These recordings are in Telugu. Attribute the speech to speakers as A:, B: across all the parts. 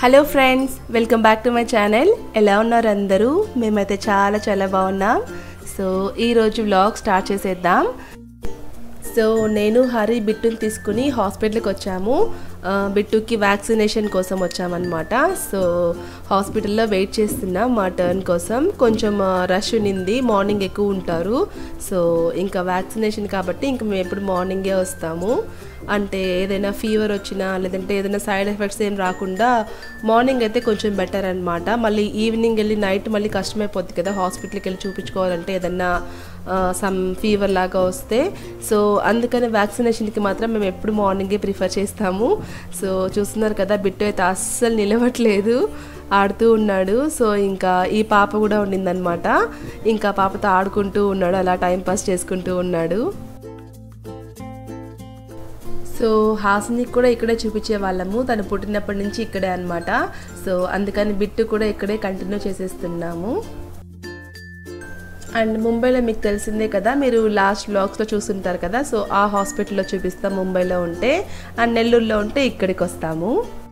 A: hello friends welcome back to my channel ఎలా ఉన్నారు అందరూ మేమైతే చాలా చాలా బాగున్నాం సో ఈరోజు వ్లాగ్ స్టార్ట్ చేసేద్దాం సో నేను హరి బిట్టుని తీసుకుని హాస్పిటల్కి వచ్చాము ఆ, బిట్టుకి వ్యాక్సినేషన్ కోసం వచ్చామన్నమాట సో హాస్పిటల్లో వెయిట్ చేస్తున్నాం మా టర్న్ కోసం కొంచెం ఆ, రష్ ఉన్నింది మార్నింగ్ ఎక్కువ ఉంటారు సో ఇంకా వ్యాక్సినేషన్ కాబట్టి ఇంకా మేము ఎప్పుడు మార్నింగే వస్తాము అంటే ఏదైనా ఫీవర్ వచ్చినా లేదంటే ఏదైనా సైడ్ ఎఫెక్ట్స్ ఏం రాకుండా మార్నింగ్ అయితే కొంచెం బెటర్ అనమాట మళ్ళీ ఈవినింగ్ వెళ్ళి నైట్ మళ్ళీ కష్టమైపోద్ది కదా హాస్పిటల్కి వెళ్ళి చూపించుకోవాలంటే ఏదన్నా సమ్ ఫీవర్ లాగా వస్తే సో అందుకని వ్యాక్సినేషన్కి మాత్రం మేము ఎప్పుడు మార్నింగే ప్రిఫర్ చేస్తాము సో చూస్తున్నారు కదా బిట్టు అయితే అస్సలు నిలవట్లేదు ఆడుతూ ఉన్నాడు సో ఇంకా ఈ పాప కూడా ఉండిందనమాట ఇంకా పాపతో ఆడుకుంటూ ఉన్నాడు అలా టైం పాస్ చేసుకుంటూ ఉన్నాడు సో హాసిని కూడా ఇక్కడే చూపించే వాళ్ళము తను పుట్టినప్పటి నుంచి ఇక్కడే అనమాట సో అందుకని బిట్టు కూడా ఇక్కడే కంటిన్యూ చేసేస్తున్నాము అండ్ ముంబైలో మీకు తెలిసిందే కదా మీరు లాస్ట్ వ్లాగ్స్లో చూస్తుంటారు కదా సో ఆ హాస్పిటల్లో చూపిస్తాం ముంబైలో ఉంటే అండ్ నెల్లూరులో ఉంటే ఇక్కడికి వస్తాము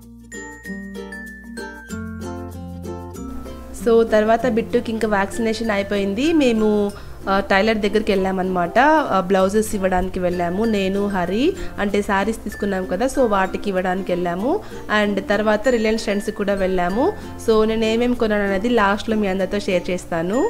A: సో తర్వాత బిట్టుకి ఇంకా వ్యాక్సినేషన్ అయిపోయింది మేము ఆ, టైలర్ దగ్గరికి వెళ్ళామన్నమాట ఆ, బ్లౌజెస్ ఇవ్వడానికి వెళ్ళాము నేను హరి అంటే శారీస్ తీసుకున్నాం కదా సో వాటికి ఇవ్వడానికి వెళ్ళాము అండ్ తర్వాత రిలయన్స్ ట్రెండ్స్కి కూడా వెళ్ళాము సో నేను ఏమేమి కొన్నాను అనేది లాస్ట్లో మీ అందరితో షేర్ చేస్తాను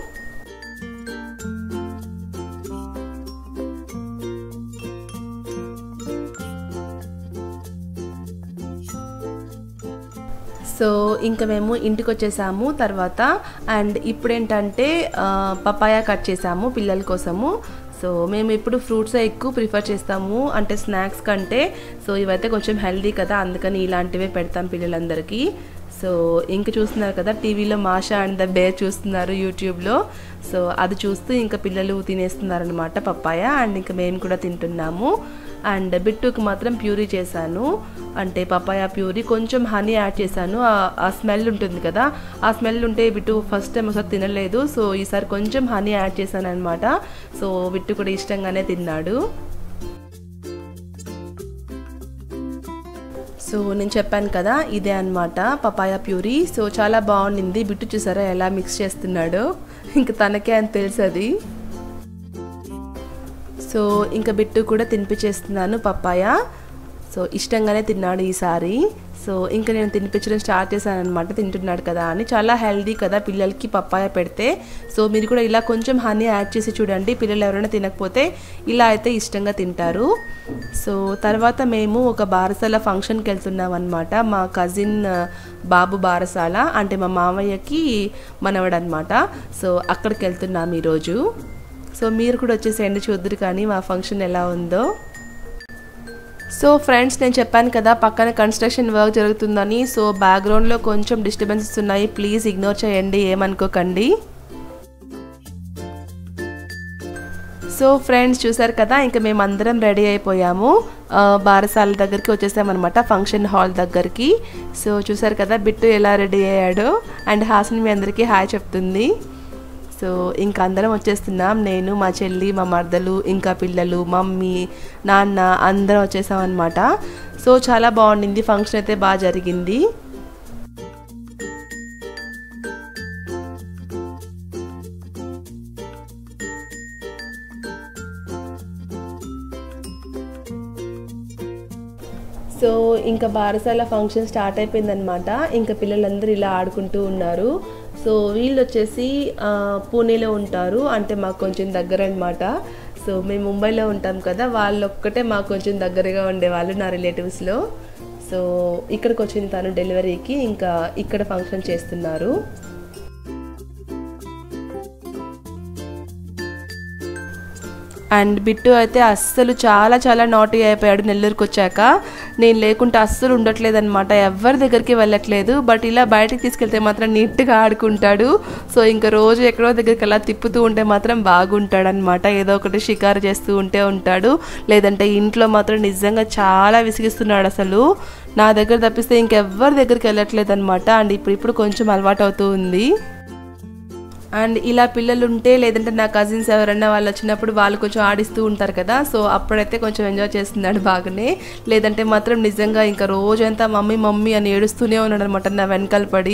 A: సో ఇంకా మేము ఇంటికి వచ్చేసాము తర్వాత అండ్ ఇప్పుడు ఏంటంటే ఆ, పపాయ కట్ చేసాము పిల్లల కోసము సో మేము ఇప్పుడు ఫ్రూట్స్ ఎక్కువ ప్రిఫర్ చేస్తాము అంటే స్నాక్స్ కంటే సో ఇవైతే కొంచెం హెల్దీ కదా అందుకని ఇలాంటివే పెడతాం పిల్లలందరికీ సో ఇంక చూస్తున్నారు కదా టీవీలో మాషా అండ్ ద బేర్ చూస్తున్నారు యూట్యూబ్లో సో అది చూస్తూ ఇంకా పిల్లలు తినేస్తున్నారనమాట పప్పాయ అండ్ ఇంకా మేము కూడా తింటున్నాము అండ్ బిట్టుకు మాత్రం ప్యూరీ చేశాను అంటే పపాయ ప్యూరీ కొంచెం హనీ యాడ్ చేశాను ఆ- ఆ స్మెల్ ఉంటుంది కదా ఆ స్మెల్ ఉంటే బిట్టు ఫస్ట్ టైం ఒకసారి తినలేదు సో ఈసారి కొంచెం హనీ యాడ్ చేశాను అనమాట సో బిట్టు కూడా ఇష్టంగానే తిన్నాడు సో నేను చెప్పాను కదా ఇదే అన్నమాట పపాయ ప్యూరీ సో చాలా బాగుండింది బిట్టు చూసారా ఎలా మిక్స్ చేస్తున్నాడో ఇంకా తనకే అని తెలుసు అది సో ఇంకా బిట్టు కూడా తినిపించేస్తున్నాను పప్పాయ సో ఇష్టంగానే తిన్నాడు ఈసారి సో ఇంకా నేను తినిపించడం స్టార్ట్ చేశాను అనమాట తింటున్నాడు కదా అని చాలా హెల్దీ కదా పిల్లలకి పప్పాయ పెడితే సో మీరు కూడా ఇలా కొంచెం హనీ యాడ్ చేసి చూడండి పిల్లలు ఎవరైనా తినకపోతే ఇలా అయితే ఇష్టంగా తింటారు సో తర్వాత మేము ఒక బారసాల ఫంక్షన్కి వెళ్తున్నాం అనమాట మా కజిన్ బాబు బారసాల అంటే మా మామయ్యకి మనవడనమాట సో అక్కడికి వెళ్తున్నాం ఈరోజు సో మీరు కూడా వచ్చేసేయండి చూద్దరు కానీ మా ఫంక్షన్ ఎలా ఉందో సో ఫ్రెండ్స్ నేను చెప్పాను కదా పక్కన కన్స్ట్రక్షన్ వర్క్ జరుగుతుందని సో బ్యాక్గ్రౌండ్లో కొంచెం డిస్టర్బెన్సెస్ ఉన్నాయి ప్లీజ్ ఇగ్నోర్ చేయండి ఏమనుకోకండి సో ఫ్రెండ్స్ చూసారు కదా ఇంకా మేము అందరం రెడీ అయిపోయాము ఆ, బారసాల దగ్గరికి వచ్చేసామన్నమాట ఫంక్షన్ హాల్ దగ్గరికి సో చూసారు కదా బిట్టు ఎలా రెడీ అయ్యాడో అండ్ హాసిని మీ అందరికీ హాయ్ చెప్తుంది సో ఇంకా అందరం వచ్చేస్తున్నాం నేను మా చెల్లి మా మర్దలు ఇంకా పిల్లలు మమ్మీ నాన్న అందరం వచ్చేసాం అనమాట సో చాలా బాగుండింది ఫంక్షన్ అయితే బాగా జరిగింది సో ఇంకా బారసాల ఫంక్షన్ స్టార్ట్ అయిపోయిందనమాట ఇంకా పిల్లలందరూ ఇలా ఆడుకుంటూ ఉన్నారు సో వీళ్ళు వచ్చేసి ఆ, పూణేలో ఉంటారు అంటే మాకు కొంచెం దగ్గర అనమాట సో మేము ముంబైలో ఉంటాం కదా వాళ్ళు ఒక్కటే మాకు కొంచెం దగ్గరగా ఉండేవాళ్ళు నా రిలేటివ్స్లో సో ఇక్కడికి వచ్చింది తను డెలివరీకి ఇంకా ఇక్కడ ఫంక్షన్ చేస్తున్నారు అండ్ బిట్టు అయితే అస్సలు చాలా చాలా నాటీ అయిపోయాడు నెల్లూరుకి వచ్చాక నేను లేకుంటే అస్సలు ఉండట్లేదన్నమాట ఎవరి దగ్గరికి వెళ్ళట్లేదు బట్ ఇలా బయటికి తీసుకెళ్తే మాత్రం నీట్గా ఆడుకుంటాడు సో ఇంకా రోజు ఎక్కడో దగ్గరికి అలా తిప్పుతూ ఉంటే మాత్రం బాగుంటాడు అనమాట ఏదో ఒకటి షికారు చేస్తూ ఉంటే ఉంటాడు లేదంటే ఇంట్లో మాత్రం నిజంగా చాలా విసిగిస్తున్నాడు అసలు నా దగ్గర తప్పిస్తే ఇంకెవ్వరి దగ్గరికి వెళ్ళట్లేదు అనమాట అండ్ ఇప్పుడు ఇప్పుడు కొంచెం అలవాటు అవుతూ ఉంది అండ్ ఇలా పిల్లలు ఉంటే లేదంటే నా కజిన్స్ ఎవరన్నా వాళ్ళు వచ్చినప్పుడు వాళ్ళు కొంచెం ఆడిస్తూ ఉంటారు కదా సో అప్పుడైతే కొంచెం ఎంజాయ్ చేస్తున్నాడు బాగానే లేదంటే మాత్రం నిజంగా ఇంకా రోజంతా మమ్మీ మమ్మీ అని ఏడుస్తూనే ఉన్నాడు అనమాట నా వెనకాల పడి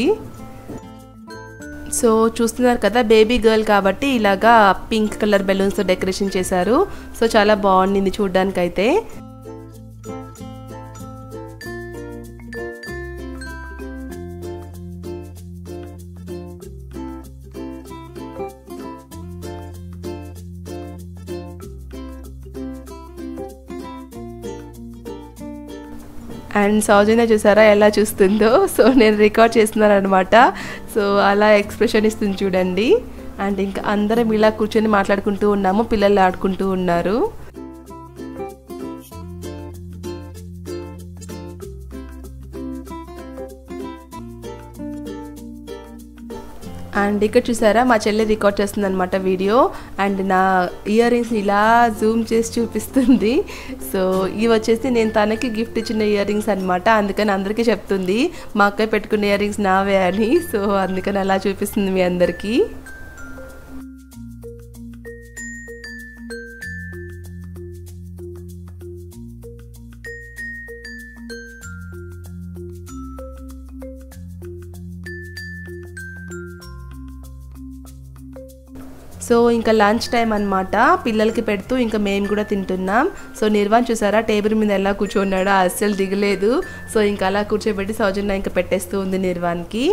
A: సో చూస్తున్నారు కదా బేబీ గర్ల్ కాబట్టి ఇలాగా పింక్ కలర్ బెలూన్స్తో డెకరేషన్ చేశారు సో చాలా బాగుండింది చూడ్డానికి అయితే అండ్ సౌజన్య చూసారా ఎలా చూస్తుందో సో నేను రికార్డ్ చేస్తున్నాను అనమాట సో అలా ఎక్స్ప్రెషన్ ఇస్తుంది చూడండి అండ్ ఇంకా అందరం ఇలా కూర్చొని మాట్లాడుకుంటూ ఉన్నాము పిల్లలు ఆడుకుంటూ ఉన్నారు అండ్ ఇక్కడ చూసారా మా చెల్లి రికార్డ్ చేస్తుంది అనమాట వీడియో అండ్ నా ఇయర్ రింగ్స్ ఇలా జూమ్ చేసి చూపిస్తుంది సో ఇవి వచ్చేసి నేను తనకి గిఫ్ట్ ఇచ్చిన ఇయర్ రింగ్స్ అనమాట అందుకని అందరికీ చెప్తుంది మా అక్కయ్య పెట్టుకున్న ఇయర్ రింగ్స్ నావే అని సో అందుకని అలా చూపిస్తుంది మీ అందరికీ సో ఇంకా లంచ్ టైం అనమాట పిల్లలకి పెడుతూ ఇంకా మేము కూడా తింటున్నాం సో నిర్వాణ్ చూసారా టేబుల్ మీద ఎలా కూర్చున్నాడో అస్సలు దిగలేదు సో ఇంకా అలా కూర్చోబెట్టి సౌజన్య ఇంకా పెట్టేస్తూ ఉంది నిర్వాణ్కి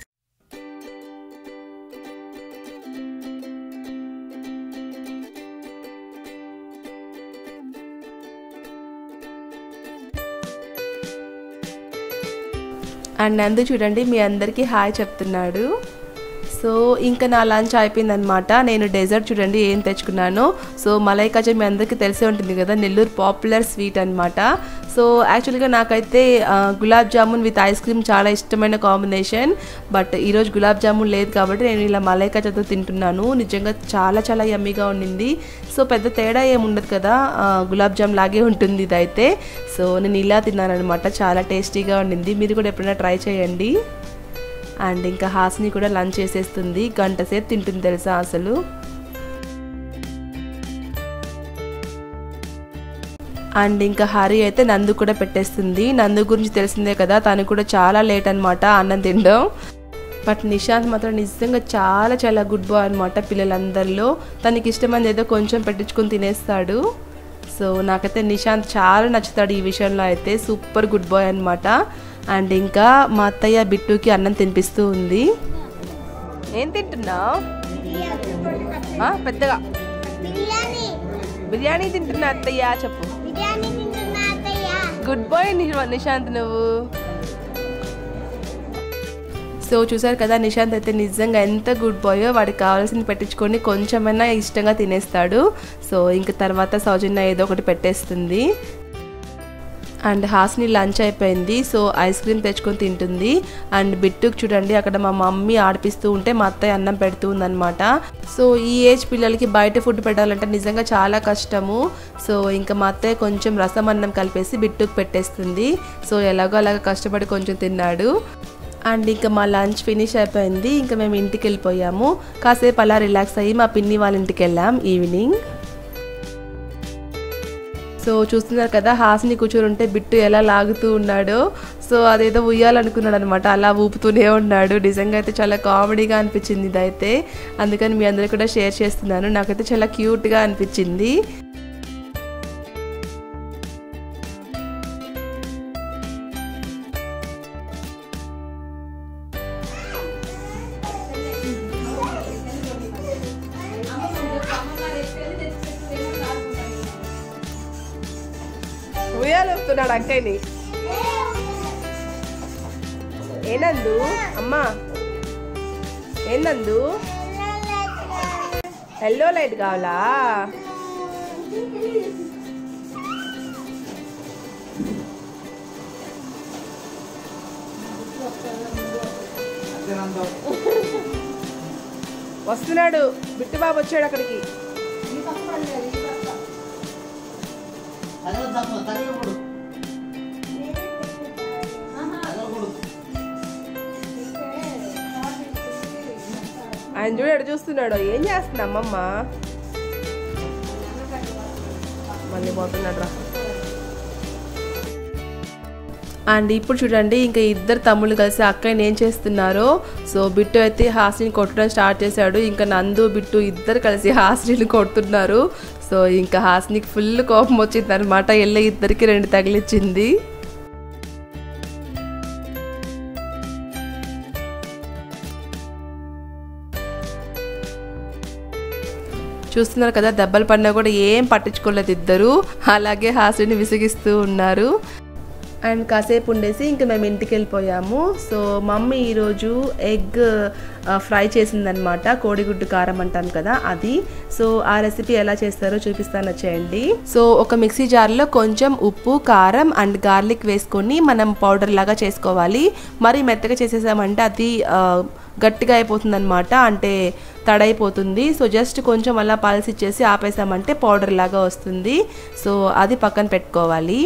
A: అండ్ నందు చూడండి మీ అందరికీ హాయ్ చెప్తున్నాడు సో ఇంకా నా లంచ్ అయిపోయిందనమాట నేను డెజర్ట్ చూడండి ఏం తెచ్చుకున్నాను సో మలై కజా మీ అందరికీ తెలిసే ఉంటుంది కదా నెల్లూరు పాపులర్ స్వీట్ అనమాట సో యాక్చువల్గా నాకైతే ఆ, gulab jamun with ice cream చాలా ఇష్టమైన కాంబినేషన్ బట్ ఈరోజు గులాబ్ జామున్ లేదు కాబట్టి నేను ఇలా మలై కజాతో తింటున్నాను నిజంగా చాలా చాలా యమ్మీగా ఉండింది సో పెద్ద తేడా ఏమి ఉండదు కదా ఆ, గులాబ్ జామ్ లాగే ఉంటుంది ఇదైతే సో నేను ఇలా తిన్నాను అనమాట చాలా టేస్టీగా ఉండింది మీరు కూడా ఎప్పుడైనా ట్రై చేయండి అండ్ ఇంకా హాస్ని కూడా లంచ్ చేసేస్తుంది గంట సేపు తింటుంది తెలుసా అసలు అండ్ ఇంకా హరి అయితే నందు కూడా పెట్టేస్తుంది నందు గురించి తెలిసిందే కదా తను కూడా చాలా లేట్ అనమాట అన్నం తినడం బట్ నిశాంత్ మాత్రం నిజంగా చాలా చాలా గుడ్ బాయ్ అనమాట పిల్లలందరిలో తనకి ఇష్టమైనది ఏదో కొంచెం పెట్టించుకొని తినేస్తాడు సో నాకైతే నిశాంత్ చాలా నచ్చుతాడు ఈ విషయంలో అయితే సూపర్ గుడ్ బాయ్ అనమాట అండ్ ఇంకా మా అత్తయ్య బిట్టుకి అన్నం తినిపిస్తూ ఉంది ఏం తింటున్నావు పెద్దగా
B: బిర్యానీ
A: బిర్యానీ తింటున్నా అత్తయ్య చెప్పు
B: బిర్యానీ తింటున్నా అత్తయ్య
A: గుడ్ బాయ్ నిశాంత్ నువ్వు సో చూసారు కదా నిశాంత్ అయితే నిజంగా ఎంత గుడ్ బాయో వాడికి కావాల్సింది పెట్టించుకొని కొంచెమైనా ఇష్టంగా తినేస్తాడు సో ఇంక తర్వాత సౌజన్య ఏదో ఒకటి పెట్టేస్తుంది అండ్ హాస్ని లంచ్ అయిపోయింది సో ఐస్ క్రీమ్ తెచ్చుకొని తింటుంది అండ్ బిట్టుకు చూడండి అక్కడ మా మమ్మీ ఆడిపిస్తూ ఉంటే మా అత్తయ్య అన్నం పెడుతూ ఉందన్నమాట సో ఈ ఏజ్ పిల్లలకి బయట ఫుడ్ పెట్టాలంటే నిజంగా చాలా కష్టము సో ఇంకా మా అత్తయ్య కొంచెం రసం అన్నం కలిపేసి బిట్టుకు పెట్టేస్తుంది సో ఎలాగో అలాగ కష్టపడి కొంచెం తిన్నాడు అండ్ ఇంకా మా లంచ్ ఫినిష్ అయిపోయింది ఇంకా మేము ఇంటికి వెళ్ళిపోయాము కాసేపు అలా రిలాక్స్ అయ్యి మా పిన్ని వాళ్ళ ఇంటికి వెళ్ళాం ఈవినింగ్ సో చూస్తున్నారు కదా హాస్ని కూర్చొని బిట్టు ఎలా లాగుతూ ఉన్నాడో సో అదేదో ఉయ్యాలనుకున్నాడు అనమాట అలా ఊపుతూనే ఉన్నాడు నిజంగా అయితే చాలా కామెడీగా అనిపించింది ఇదైతే అందుకని మీ అందరికీ కూడా షేర్ చేస్తున్నాను నాకైతే చాలా క్యూట్గా అనిపించింది ఉయ్యాలు ఊపుతున్నాడు అక్కయ్యని ఏనందు అమ్మా ఏందందు ఎల్లో లైట్ కావాలా వస్తున్నాడు బిట్టుబాబు వచ్చాడు అక్కడికి ఆయన ఆయన చూడు ఎడు చూస్తున్నాడు ఏం చేస్తుంది అమ్మమ్మ మళ్ళీ పోతున్నాడు రా అండ్ ఇప్పుడు చూడండి ఇంకా ఇద్దరు తమ్ముళ్ళు కలిసి అక్కయ్యని ఏం చేస్తున్నారో సో బిట్టు అయితే హాస్ని కొట్టడం స్టార్ట్ చేశాడు ఇంకా నందు బిట్టు ఇద్దరు కలిసి హాస్ని కొడుతున్నారు సో ఇంకా హాస్నికి ఫుల్ కోపం వచ్చింది అనమాట వెళ్ళి ఇద్దరికి రెండు తగిలిచ్చింది చూస్తున్నారు కదా దెబ్బలు పడినా కూడా ఏం పట్టించుకోలేదు ఇద్దరు అలాగే హాస్ని విసిగిస్తూ ఉన్నారు అండ్ కాసేపు ఉండేసి ఇంకా మేము ఇంటికి వెళ్ళిపోయాము సో మమ్మీ ఈరోజు ఎగ్ ఫ్రై చేసిందనమాట కోడిగుడ్డు కారం అంటాం కదా అది సో ఆ రెసిపీ ఎలా చేస్తారో చూపిస్తాను వచ్చేయండి సో ఒక మిక్సీ జార్లో కొంచెం ఉప్పు కారం అండ్ గార్లిక్ వేసుకొని మనం పౌడర్ లాగా చేసుకోవాలి మరి మెత్తగా చేసేసామంటే అది ఆ, గట్టిగా అయిపోతుంది అనమాట అంటే తడైపోతుంది సో జస్ట్ కొంచెం అలా పల్స్ ఇచ్చేసి ఆపేసామంటే పౌడర్ లాగా వస్తుంది సో అది పక్కన పెట్టుకోవాలి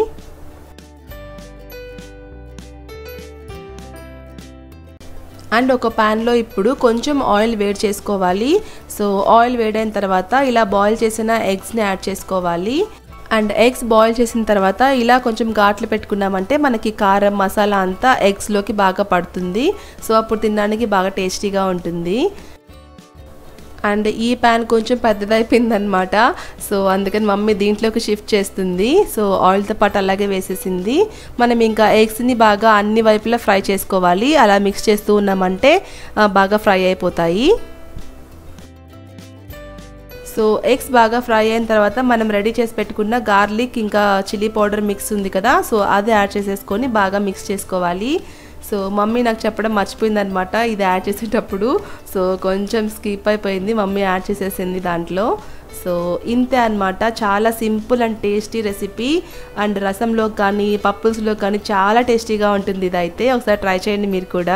A: అండ్ ఒక ప్యాన్లో ఇప్పుడు కొంచెం ఆయిల్ వేడి చేసుకోవాలి సో ఆయిల్ వేడైన తర్వాత ఇలా బాయిల్ చేసిన ఎగ్స్ని యాడ్ చేసుకోవాలి అండ్ ఎగ్స్ బాయిల్ చేసిన తర్వాత ఇలా కొంచెం ఘాట్లు పెట్టుకున్నామంటే మనకి కారం మసాలా అంతా ఎగ్స్లోకి బాగా పడుతుంది సో అప్పుడు తినడానికి బాగా టేస్టీగా ఉంటుంది అండ్ ఈ ప్యాన్ కొంచెం పెద్దదైపోయిందనమాట సో అందుకని మమ్మీ దీంట్లోకి షిఫ్ట్ చేస్తుంది సో ఆయిల్తో పాటు అలాగే వేసేసింది మనం ఇంకా ఎగ్స్ని బాగా అన్ని వైపులా ఫ్రై చేసుకోవాలి అలా మిక్స్ చేస్తూ ఉన్నామంటే ఆ, బాగా ఫ్రై అయిపోతాయి సో ఎగ్స్ బాగా ఫ్రై అయిన తర్వాత మనం రెడీ చేసి పెట్టుకున్న గార్లిక్ ఇంకా చిల్లీ పౌడర్ మిక్స్ ఉంది కదా సో అది యాడ్ చేసేసుకొని బాగా మిక్స్ చేసుకోవాలి సో మమ్మీ నాకు చెప్పడం మర్చిపోయిందనమాట ఇది యాడ్ చేసేటప్పుడు సో కొంచెం స్కిప్ అయిపోయింది మమ్మీ యాడ్ చేసేసింది దాంట్లో సో ఇంతే అనమాట చాలా simple and tasty recipe and రసంలో కానీ పప్పుల్స్లో కానీ చాలా టేస్టీగా ఉంటుంది ఇదైతే ఒకసారి ట్రై చేయండి మీరు కూడా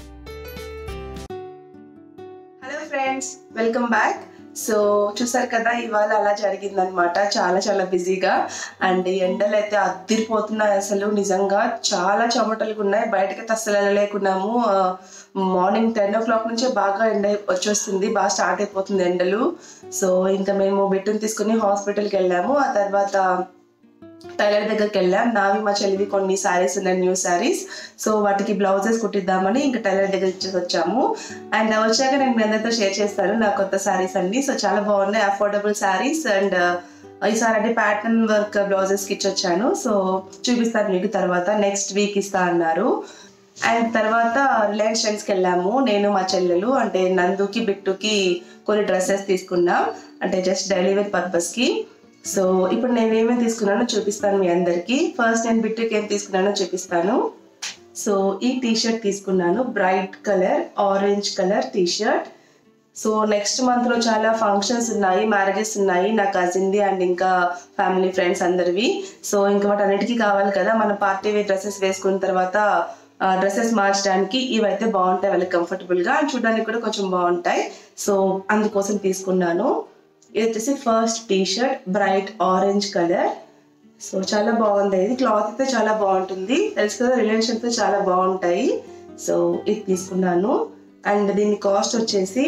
A: hello friends welcome back so చూసారు కదా ఇవాళ అలా జరిగిందనమాట చాలా చాలా బిజీగా అండ్ ఈ ఎండలు అయితే అద్దిరిపోతున్నాయి అసలు నిజంగా చాలా చెమటలు ఉన్నాయి బయటకైతే అస్సలు వెళ్ళలేకున్నాము మార్నింగ్ టెన్ ఓ క్లాక్ నుంచే బాగా ఎండ వచ్చేస్తుంది బాగా స్టార్ట్ అయిపోతుంది ఎండలు సో ఇంకా మేము బిడ్డను తీసుకుని హాస్పిటల్కి వెళ్ళాము ఆ తర్వాత టైలర్ దగ్గరికి వెళ్ళాం నావి మా చెల్లివి కొన్ని శారీస్ ఉన్నాయి న్యూ శారీస్ సో వాటికి బ్లౌజెస్ కుట్టిద్దామని ఇంకా టైలర్ దగ్గర ఇచ్చేసి వచ్చాము అండ్ వచ్చాక నేను మీ అందరితో షేర్ చేస్తాను నా కొత్త శారీస్ అన్ని సో చాలా బాగున్నాయి అఫోర్డబుల్ శారీస్ అండ్ ఈసారి అంటే ప్యాటర్న్ వర్క్ బ్లౌజెస్కి ఇచ్చి వచ్చాను సో చూపిస్తాను మీకు తర్వాత నెక్స్ట్ వీక్ ఇస్తా అన్నారు అండ్ తర్వాత రిలయన్స్ ట్రెండ్స్కి వెళ్ళాము నేను మా చెల్లెలు అంటే నందుకి బిట్టుకి కొన్ని డ్రెస్సెస్ తీసుకున్నాం అంటే జస్ట్ డైలీ వేర్ పర్పస్కి సో ఇప్పుడు నేను ఏమేమి తీసుకున్నానో చూపిస్తాను మీ అందరికీ ఫస్ట్ నేను బిట్టుకి ఏం తీసుకున్నానో చూపిస్తాను సో ఈ టీ షర్ట్ తీసుకున్నాను bright colour orange colour T shirt so next month లో చాలా ఫంక్షన్స్ ఉన్నాయి మ్యారేజెస్ ఉన్నాయి నా కజిన్ది అండ్ ఇంకా ఫ్యామిలీ ఫ్రెండ్స్ అందరివి సో ఇంకా వాటి అన్నిటికీ కావాలి కదా మన పార్టీ వేర్ డ్రెస్సెస్ వేసుకున్న తర్వాత డ్రెస్సెస్ మార్చడానికి ఇవైతే బాగుంటాయి వాళ్ళకి కంఫర్టబుల్ గా అండ్ చూడడానికి కూడా కొంచెం బాగుంటాయి సో అందుకోసం తీసుకున్నాను ఇది వచ్చేసి first T shirt bright orange colour so చాలా బాగుంది ఇది క్లాత్ అయితే చాలా బాగుంటుంది తెలుసు కదా రిలయన్స్ అయితే చాలా బాగుంటాయి సో ఇది తీసుకున్నాను అండ్ దీని కాస్ట్ వచ్చేసి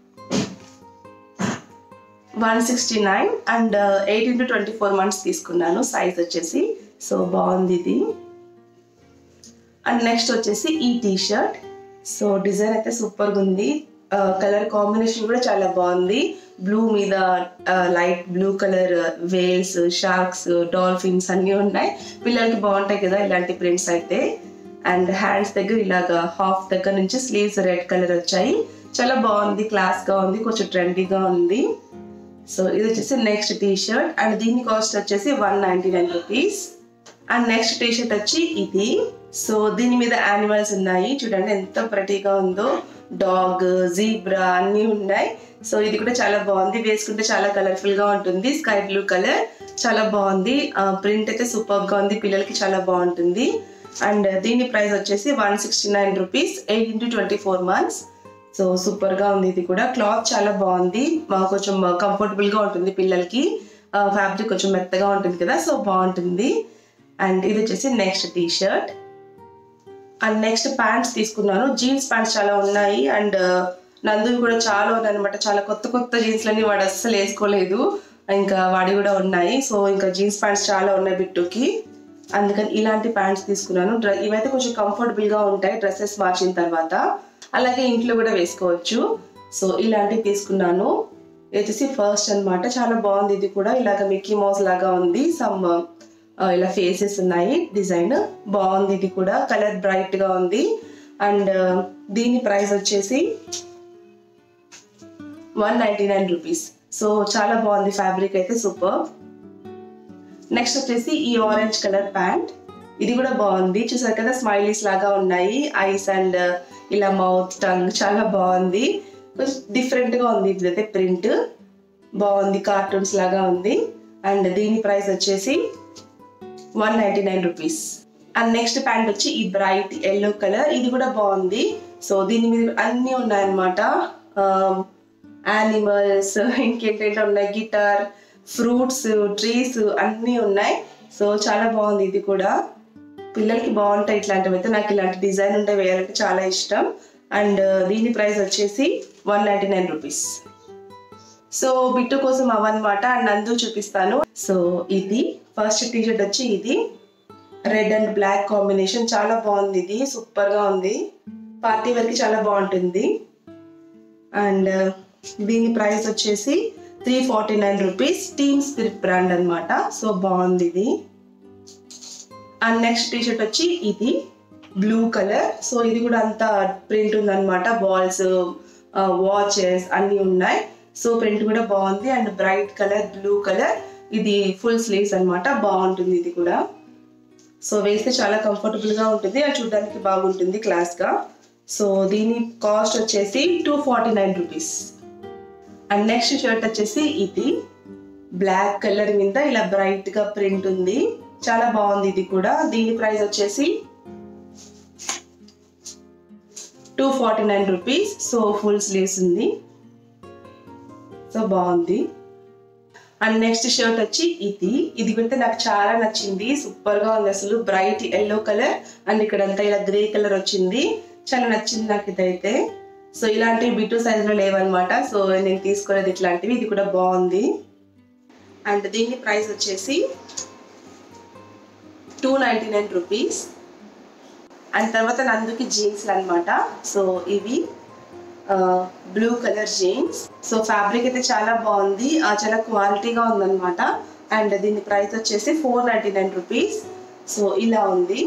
A: one sixty nine and eighteen to twenty four months తీసుకున్నాను సైజ్ వచ్చేసి సో బాగుంది ఇది అండ్ నెక్స్ట్ వచ్చేసి ఈ టీ షర్ట్ సో డిజైన్ అయితే సూపర్గా ఉంది కలర్ కాంబినేషన్ కూడా చాలా బాగుంది బ్లూ మీద light blue colour whales sharks dolphins అన్నీ ఉన్నాయి పిల్లలకి బాగుంటాయి కదా ఇలాంటి ప్రింట్స్ అయితే అండ్ హ్యాండ్స్ దగ్గర ఇలాగా హాఫ్ దగ్గర నుంచి స్లీవ్స్ రెడ్ కలర్ వచ్చాయి చాలా బాగుంది క్లాస్ గా ఉంది కొంచెం ట్రెండీగా ఉంది సో ఇది వచ్చేసి నెక్స్ట్ టీ షర్ట్ అండ్ దీని కాస్ట్ వచ్చేసి one ninety nine rupees and next T shirt వచ్చి ఇది సో దీని మీద యానిమల్స్ ఉన్నాయి చూడండి ఎంత ప్రటీగా ఉందో డాగ్ జీబ్రా అన్నీ ఉన్నాయి సో ఇది కూడా చాలా బాగుంది వేసుకుంటే చాలా కలర్ఫుల్ గా ఉంటుంది స్కై బ్లూ కలర్ చాలా బాగుంది ప్రింట్ అయితే సూపర్ గా ఉంది పిల్లలకి చాలా బాగుంటుంది అండ్ దీని ప్రైస్ వచ్చేసి one sixty nine rupees eight into twenty four months so super గా ఉంది ఇది కూడా క్లాత్ చాలా బాగుంది మా కొంచెం కంఫర్టబుల్ గా ఉంటుంది పిల్లలకి ఫ్యాబ్రిక్ కొంచెం మెత్తగా ఉంటుంది కదా సో బాగుంటుంది అండ్ ఇది వచ్చేసి next T shirt and next pants తీసుకున్నాను జీన్స్ ప్యాంట్స్ చాలా ఉన్నాయి అండ్ నందువి కూడా చాలా ఉన్నాయి అనమాట చాలా కొత్త కొత్త జీన్స్లన్నీ వాడు అస్సలు వేసుకోలేదు ఇంకా వాడి కూడా ఉన్నాయి సో ఇంకా జీన్స్ ప్యాంట్స్ చాలా ఉన్నాయి బిట్టుకి అందుకని ఇలాంటి ప్యాంట్స్ తీసుకున్నాను డ్ర ఇవైతే కొంచెం comfortable గా ఉంటాయి డ్రెస్సెస్ మార్చిన తర్వాత అలాగే ఇంట్లో కూడా వేసుకోవచ్చు సో ఇలాంటివి తీసుకున్నాను ఇది వచ్చేసి ఫస్ట్ అన్నమాట చాలా బాగుంది ఇది కూడా ఇలాగ మిక్కీ మౌస్ లాగా ఉంది సమ్ ఇలా ఫేసెస్ ఉన్నాయి డిజైన్ బాగుంది ఇది కూడా కలర్ బ్రైట్ గా ఉంది అండ్ దీని ప్రైస్ వచ్చేసి one ninety nine rupees so చాలా బాగుంది ఫ్యాబ్రిక్ అయితే సూపర్ నెక్స్ట్ వచ్చేసి ఈ ఆరెంజ్ కలర్ ప్యాంట్ ఇది కూడా బాగుంది చూసారు కదా స్మైలీస్ లాగా ఉన్నాయి ఐస్ అండ్ ఇలా మౌత్ టంగ్ చాలా బాగుంది కొంచెం డిఫరెంట్ గా ఉంది ఇదైతే ప్రింట్ బాగుంది కార్టూన్స్ లాగా ఉంది అండ్ దీని ప్రైస్ వచ్చేసి one ninety nine rupees and next pant వచ్చి ఈ బ్రైట్ ఎల్లో కలర్ ఇది కూడా బాగుంది సో దీని మీద అన్నీ ఉన్నాయన్నమాట యానిమల్స్ ఇంకేంటంటే ఉన్నాయి గిటార్ ఫ్రూట్స్ ట్రీస్ అన్నీ ఉన్నాయి సో చాలా బాగుంది ఇది కూడా పిల్లలకి బాగుంటాయి ఇట్లాంటివి అయితే నాకు ఇలాంటి డిజైన్ ఉంటే వేయాలంటే చాలా ఇష్టం అండ్ దీని ప్రైస్ వచ్చేసి one ninety nine rupees so Bittu కోసం అవన్నమాట అండ్ నందు చూపిస్తాను సో ఇది ఫస్ట్ టీ షర్ట్ వచ్చి ఇది రెడ్ అండ్ బ్లాక్ కాంబినేషన్ చాలా బాగుంది ఇది సూపర్ గా ఉంది పార్టీ వరకు చాలా బాగుంటుంది అండ్ దీని ప్రైస్ వచ్చేసి three forty nine rupees team spirit brand అన్నమాట సో బాగుంది ఇది అండ్ నెక్స్ట్ టీ షర్ట్ వచ్చి ఇది బ్లూ కలర్ సో ఇది కూడా అంతా ప్రింట్ ఉందన్నమాట బాల్స్ వాచెస్ అన్నీ ఉన్నాయి సో ప్రింట్ కూడా బాగుంది and bright colour blue colour ఇది ఫుల్ స్లీవ్స్ అన్నమాట బాగుంటుంది ఇది కూడా సో వేస్తే చాలా కంఫర్టబుల్ గా ఉంటుంది అది చూడడానికి బాగుంటుంది క్లాస్ గా సో దీని కాస్ట్ వచ్చేసి two forty nine rupees and next shirt వచ్చేసి ఇది బ్లాక్ కలర్ మీద ఇలా బ్రైట్ గా ప్రింట్ ఉంది చాలా బాగుంది ఇది కూడా దీని ప్రైస్ వచ్చేసి two forty nine rupees so full sleeves ఉంది సో బాగుంది అండ్ నెక్స్ట్ షర్ట్ వచ్చి ఇది ఇది కూడా నాకు చాలా నచ్చింది సూపర్ గా ఉంది అసలు బ్రైట్ ఎల్లో కలర్ అండ్ ఇక్కడంతా ఇలా గ్రే కలర్ వచ్చింది చాలా నచ్చింది నాకు ఇదైతే సో ఇలాంటివి బిట్టు సైజ్ లో లేవన్నమాట సో నేను తీసుకునేది ఇట్లాంటివి ఇది కూడా బాగుంది అండ్ దీని ప్రైస్ వచ్చేసి two ninety nine rupees and తర్వాత నందుకి జీన్స్లు అనమాట సో ఇవి blue colour jeans so fabric అయితే చాలా బాగుంది ఆ, చాలా క్వాలిటీగా ఉందన్నమాట అండ్ దీని ప్రైస్ వచ్చేసి four ninety nine rupees so ఇలా ఉంది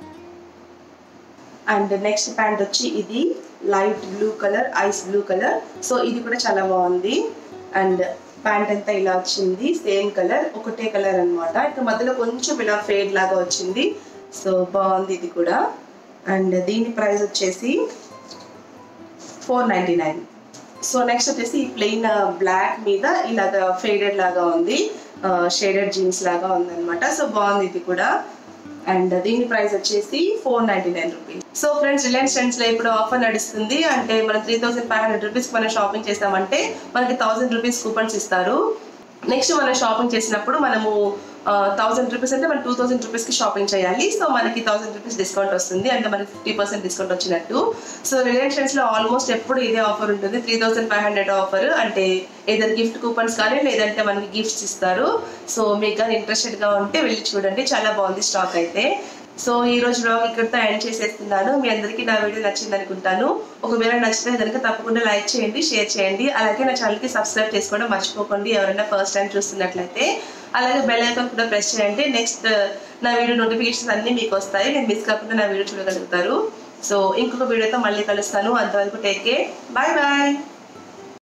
A: అండ్ నెక్స్ట్ ప్యాంట్ వచ్చి ఇది light blue colour ice blue colour so ఇది కూడా చాలా బాగుంది అండ్ ప్యాంట్ అంతా ఇలా వచ్చింది సేమ్ కలర్ ఒకటే కలర్ అన్నమాట ఇక్కడ మధ్యలో కొంచెం ఇలా ఫేడ్ లాగా వచ్చింది సో బాగుంది ఇది కూడా అండ్ దీని ప్రైస్ వచ్చేసి four ninety nine so next వచ్చేసి ఈ ప్లెయిన్ బ్లాక్ మీద ఇలాగ ఫేడెడ్ లాగా ఉంది షేడెడ్ జీన్స్ లాగా ఉందన్నమాట సో బాగుంది ఇది కూడా అండ్ దీని ప్రైస్ వచ్చేసి four ninety nine rupees so friends Reliance Trends లో ఇప్పుడు ఆఫర్ నడుస్తుంది అంటే మనం three thousand five hundred rupees మనం షాపింగ్ చేసామంటే మనకి థౌసండ్ రూపీస్ కూపన్స్ ఇస్తారు నెక్స్ట్ మనం షాపింగ్ చేసినప్పుడు మనము థౌసండ్ రూపీస్ అంటే మనం టూ థౌసండ్ రూపీస్కి షాపింగ్ చేయాలి సో మనకి థౌసండ్ రూపీస్ డిస్కౌంట్ వస్తుంది అంటే మనకి ఫిఫ్టీ పర్సెంట్ డిస్కౌంట్ వచ్చినట్టు సో రిలయన్స్ ట్రెండ్స్లో ఆల్మోస్ట్ ఎప్పుడు ఇదే ఆఫర్ ఉంటుంది three thousand five hundred offer అంటే ఏదైనా గిఫ్ట్ కూపన్స్ కానీ లేదంటే మనకి గిఫ్ట్స్ ఇస్తారు సో మీకు కానీ ఇంట్రెస్టెడ్గా ఉంటే వెళ్ళి చూడండి చాలా బాగుంది స్టాక్ అయితే సో ఈ రోజు బ్లాగ్ ఇక్కడితో ఎండ్ చేసేస్తున్నాను మీ అందరికీ నా వీడియో నచ్చింది అనుకుంటాను ఒకవేళ నచ్చితే కనుక తప్పకుండా లైక్ చేయండి షేర్ చేయండి అలాగే నా ఛానల్కి సబ్స్క్రైబ్ చేసుకోవడం మర్చిపోకండి ఎవరైనా ఫస్ట్ టైం చూస్తున్నట్లయితే అలాగే బెల్ ఐకాన్ కూడా ప్రెస్ చేయండి నెక్స్ట్ నా వీడియో నోటిఫికేషన్స్ అన్నీ మీకు వస్తాయి నేను మిస్ కాకుండా నా వీడియో చూడగలుగుతారు సో ఇంకొక వీడియోతో మళ్ళీ కలుస్తాను అంతవరకు టేక్ కేర్ బాయ్ బాయ్